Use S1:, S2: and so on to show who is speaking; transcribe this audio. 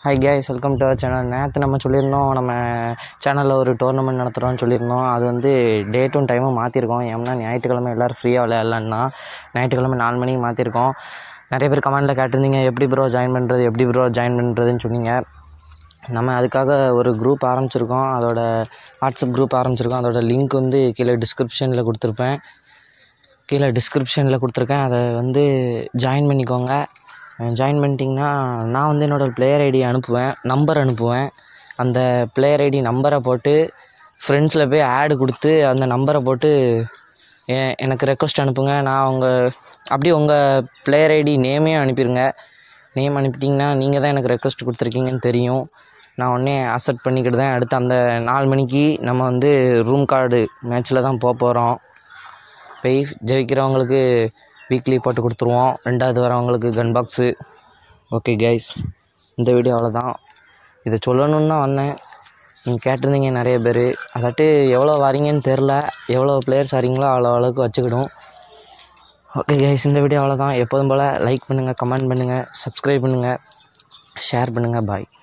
S1: hi guys welcome to our channel நேற்று நம்ம சொல்லியிருந்தோம் நம்ம சேனலில் ஒரு டோர்னமெண்ட் நடத்துகிறோம்னு சொல்லியிருந்தோம் அது வந்து டேட்டும் டைமும் மாற்றிருக்கோம் ஏன்னா ஞாயிற்றுக்கிழமை எல்லோரும் ஃப்ரீயாக விளையாடலான்னா ஞாயிற்றுக்கிழமை நாலு மணிக்கு மாற்றிருக்கோம் நிறைய பேர் கமெண்ட்டில் கேட்டிருந்தீங்க எப்படி ப்ரோ ஜாயின் பண்ணுறது எப்படி ப்ரோ ஜாயின் பண்ணுறதுன்னு சொன்னீங்க நம்ம அதுக்காக ஒரு குரூப் ஆரம்பிச்சிருக்கோம் அதோட வாட்ஸ்அப் குரூப் ஆரம்பிச்சிருக்கோம் அதோட லிங்க் வந்து கீழே டிஸ்கிரிப்ஷனில் கொடுத்துருப்பேன் கீழே டிஸ்கிரிப்ஷனில் கொடுத்துருக்கேன் அதை வந்து ஜாயின் பண்ணிக்கோங்க ஜாயின் பண்ணிட்டீங்கன்னா நான் வந்து என்னோடய பிளேயர் ஐடி அனுப்புவேன் நம்பர் அனுப்புவேன் அந்த பிளேயர் ஐடி நம்பரை போட்டு ஃப்ரெண்ட்ஸில் போய் ஆடு கொடுத்து அந்த நம்பரை போட்டு எ- எனக்கு ரெக்வஸ்ட் அனுப்புங்க நான் உங்கள் அப்படியே உங்கள் பிளேயர் ஐடி நேமையும் அனுப்பிடுங்க நேம் அனுப்பிட்டிங்கன்னா நீங்கள் தான் எனக்கு ரெக்வஸ்ட் கொடுத்துருக்கீங்கன்னு தெரியும் நான் உடனே அக்செப்ட் பண்ணிக்கிட்டு தான் அடுத்து அந்த நாலு மணிக்கு நம்ம வந்து ரூம் கார்டு மேட்ச்சில் தான் போக போகிறோம் போய் ஜெயிக்கிறவங்களுக்கு வீக்லி போட்டு கொடுத்துருவோம் ரெண்டாவது வரவங்களுக்கு கன் பாக்ஸு ஓகே கைஸ் இந்த வீடியோ அவ்வளோதான் இதை சொல்லணுன்னு தான் வந்தேன் நீங்கள் கேட்டிருந்தீங்க நிறைய பேர் அதாட்டு எவ்வளோ வரீங்கன்னு தெரில எவ்வளோ பிளேயர்ஸ் வரீங்களோ அவ்வளோ அளவுக்கு வச்சுக்கிடும் ஓகே கைஸ் இந்த வீடியோ அவ்வளோதான் எப்போதும் போல் லைக் பண்ணுங்கள் கமெண்ட் பண்ணுங்கள் சப்ஸ்கிரைப் பண்ணுங்கள் ஷேர் பண்ணுங்கள் பாய்